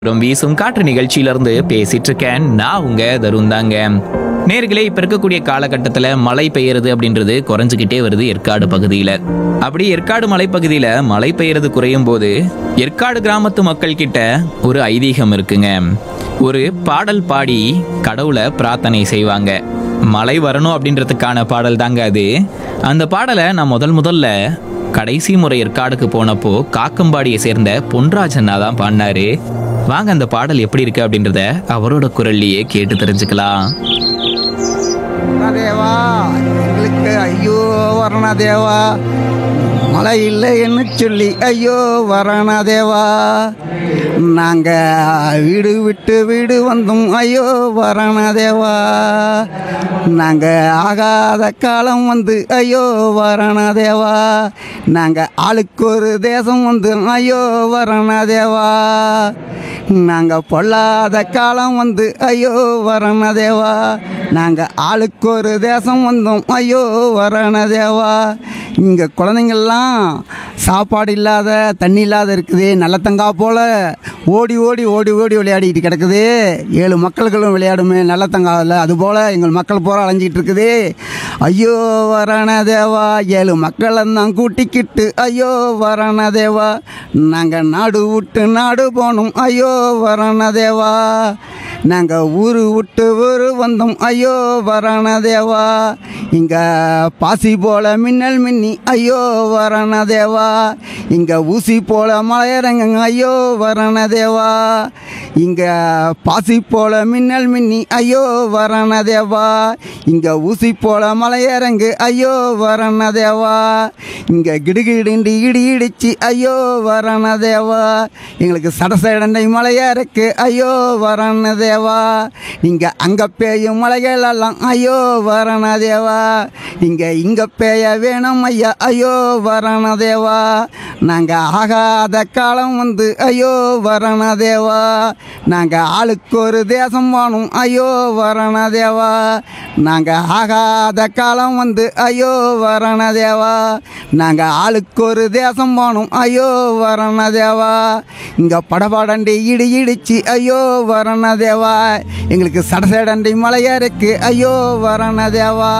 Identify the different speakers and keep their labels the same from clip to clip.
Speaker 1: ரொம்ப வீசும் காற்று நிகழ்ச்சியில இருந்து பேசிட்டு இருக்கேன் நான் உங்க தருண் தாங்க நேர்களே இப்ப இருக்கக்கூடிய காலகட்டத்துல மழை பெய்யறது அப்படின்றது குறைஞ்சுக்கிட்டே வருது ஏற்காடு பகுதியில அப்படி ஏற்காடு மலைப்பகுதியில மழை பெய்யறது குறையும் போது ஏற்காடு கிராமத்து மக்கள் கிட்ட ஒரு ஐதீகம் இருக்குங்க ஒரு பாடல் பாடி கடவுளை பிரார்த்தனை செய்வாங்க மழை வரணும் அப்படின்றதுக்கான பாடல் தாங்க அது அந்த பாடலை நான் முதல் முதல்ல கடைசி முறை ஏற்காடுக்கு போனப்போ காக்கம்பாடியை சேர்ந்த பொன்ராஜண்ணா தான் பாடினாரு வாங்க அந்த பாடல் எப்படி இருக்கு அப்படின்றத அவரோட குரல்லையே கேட்டு தெரிஞ்சுக்கலாம்
Speaker 2: தேவா எங்களுக்கு ஐயோ வரண தேவா மழை இல்லைன்னு சொல்லி ஐயோ வரண தேவா நாங்கள் வீடு விட்டு வீடு வந்தோம் ஐயோ வரண தேவா நாங்கள் ஆகாத காலம் வந்து ஐயோ வரண தேவா நாங்கள் ஆளுக்கு ஒரு தேசம் வந்து ஐயோ வரண தேவா நாங்கள் பொல்லாத காலம் வந்து ஐயோ வரண தேவா நாங்கள் ஆளுக்கு ஒரு தேசம் வந்தோம் ஐயோ வரண தேவா இங்கே குழந்தைங்கள்லாம் சாப்பாடு இல்லாத தண்ணி இல்லாத இருக்குது நல்லத்தங்கா போல் ஓடி ஓடி ஓடி ஓடி விளையாடிட்டு கிடக்குது ஏழு மக்கள்களும் விளையாடுமே நல்லத்தங்காவில் அதுபோல் எங்கள் மக்கள் பூரா அலைஞ்சிட்டு இருக்குது ஐயோ வரண தேவா ஏழு மக்களெல்லாம் கூட்டிக்கிட்டு ஐயோ வரண தேவா நாங்கள் நாடு விட்டு நாடு போனோம் ஐயோ வரண தேவா நாங்கள் ஊரு விட்டு ஊரு வந்தோம் ஐயோ வரண தேவா இங்கே பாசி போல மின்னல் மின்னி ஐயோ வரண தேவா இங்கே ஊசி போல மலையரங்க ஐயோ வரண தேவா இங்கே பாசி போல மின்னல் மின்னி ஐயோ வரண தேவா இங்கே ஊசி போல மலையரங்கு ஐயோ வரண தேவா இங்கே கிடுகிடுண்டு இடி இடிச்சு ஐயோ வரண தேவா எங்களுக்கு சடசடண்டை மலையா இருக்கு ஐயோ வரண தேவா இங்கே அங்கே பேயும் மலைகள் எல்லாம் ஐயோ வரண தேவா இங்கே இங்கே பேய வேணும் ஐயா ஐயோ வரண தேவா நாங்கள் ஆகாத காலம் வந்து ஐயோ வரண தேவா நாங்கள் ஆளுக்கு ஒரு தேசம் வாணும் ஐயோ வரண தேவா நாங்கள் ஆகாத காலம் வந்து ஐயோ வரண தேவா நாங்கள் ஆளுக்கு ஒரு தேசம் வாணும் ஐயோ வரண தேவா இங்கே படபடண்டி இடி இடிச்சு ஐயோ வரண தேவா எங்களுக்கு சடசடண்டி மலையா இருக்கு ஐயோ வரண தேவா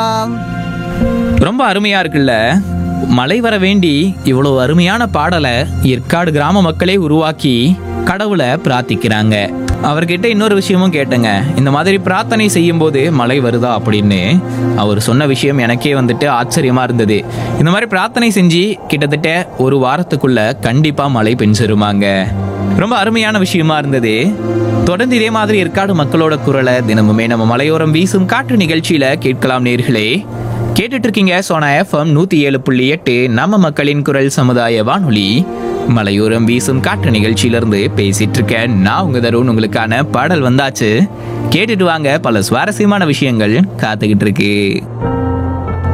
Speaker 1: ரொம்ப அருமையா இருக்குல்ல மழை வர வேண்டி இவ்வளவு அருமையான பாடலை ஏற்காடு கிராம மக்களே உருவாக்கி கடவுளை பிரார்த்திக்கிறாங்க அவர்கிட்ட இன்னொரு விஷயமும் கேட்டேங்க இந்த மாதிரி பிரார்த்தனை செய்யும் போது மழை வருதா அப்படின்னு அவர் சொன்ன விஷயம் எனக்கே வந்துட்டு ஆச்சரியமா இருந்தது இந்த மாதிரி பிரார்த்தனை செஞ்சு கிட்டத்தட்ட ஒரு வாரத்துக்குள்ள கண்டிப்பா மழை பெஞ்சிருமாங்க ரொம்ப அருமையான விஷயமா இருந்தது தொடர்ந்து இதே மாதிரி ஏற்காடு மக்களோட குரலை தினமுமே நம்ம மலையோரம் வீசும் காற்று நிகழ்ச்சியில கேட்கலாம் நேர்களே கேட்டுட்டு இருக்கீங்க சோனா எஃப்எம் நூத்தி ஏழு புள்ளி எட்டு நம்ம மக்களின் குரல் சமுதாய வானொலி மலையோரம் வீசும் காற்று நிகழ்ச்சியிலிருந்து பேசிட்டு இருக்கேன் நான் உங்க தருண் உங்களுக்கான பாடல் வந்தாச்சு கேட்டுட்டு வாங்க பல சுவாரஸ்யமான விஷயங்கள் காத்துக்கிட்டு இருக்கு